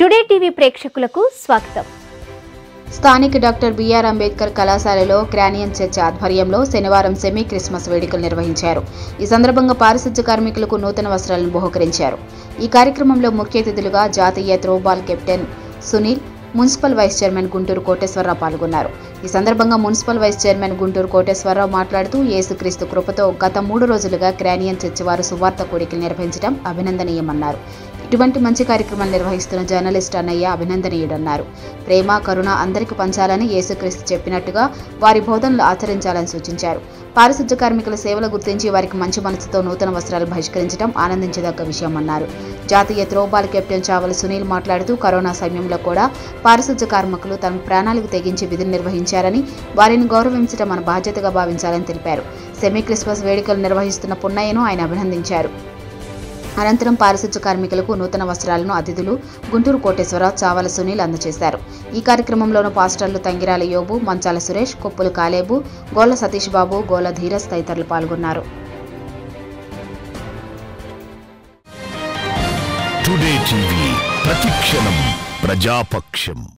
today TV ప్రేక్షకులకు స్వాగతం స్థానిక డాక్టర్ బిఆర్ అంబేద్కర్ కళాశాలలో క్రానియన్ చర్చ్ ఆధ్వర్యంలో శనివారం సెమీ క్రిస్మస్ వేడుకలు నిర్వహించారు ఈ సందర్భంగా పారిశుధ్య కార్మికులకు నూతన వస్త్రాలను బహుకరించారు ఈ కార్యక్రమంలో ముఖ్య అతిథులుగా జాతీయ throwball captain Sunil municipal vice chairman Guntur Koteswararao పాల్గొన్నారు ఈ సందర్భంగా municipal vice chairman Guntur Koteswararao మాట్లాడుతూ యేసుక్రీస్తు కృపతో గత మూడు రోజులుగా క్రానియన్ చర్చ్ వారు సువార్త కోడికలు నిర్వహించడం అభినందనీయమన్నారు ఇటువంటి మంచి కార్యక్రమాలు నిర్వహిస్తున్న జర్నలిస్ట్ అన్నయ్య అభినందనీయుడన్నారు ప్రేమ కరుణ అందరికీ పంచాలని యేసుక్రీస్తు చెప్పినట్టుగా వారి బోధనలు ఆచరించాలని సూచించారు పారిశుధ్య కార్మికుల సేవలు గుర్తించి వారికి మంచి మనసుతో నూతన వస్త్రాలు బహిష్కరించడం ఆనందించదగ్గ విషయమన్నారు జాతీయ త్రోబాల్ కెప్టెన్ చావల సునీల్ మాట్లాడుతూ కరోనా సమయంలో కూడా పారిశుధ్య కార్మికులు తమ ప్రాణాలకు తెగించి విధులు నిర్వహించారని వారిని గౌరవించడం మన బాధ్యతగా భావించాలని తెలిపారు సెమీ క్రిస్మస్ వేడుకలు నిర్వహిస్తున్న పున్నయ్యను ఆయన అభినందించారు అనంతరం పారిశుధ్య కార్మికులకు నూతన వస్త్రాలను అతిథులు గుంటూరు కోటేశ్వరరావు చావల సునీల్ అందజేశారు ఈ కార్యక్రమంలోనూ పాస్టర్లు తంగిరాల యోబు మంచాల సురేష్ కొప్పులు కాలేబు గోళ్ల సతీష్ బాబు గోల ధీరస్ తదితరులు పాల్గొన్నారు టుడే టీవీ ప్రతిక్షణం ప్రజాపక్షం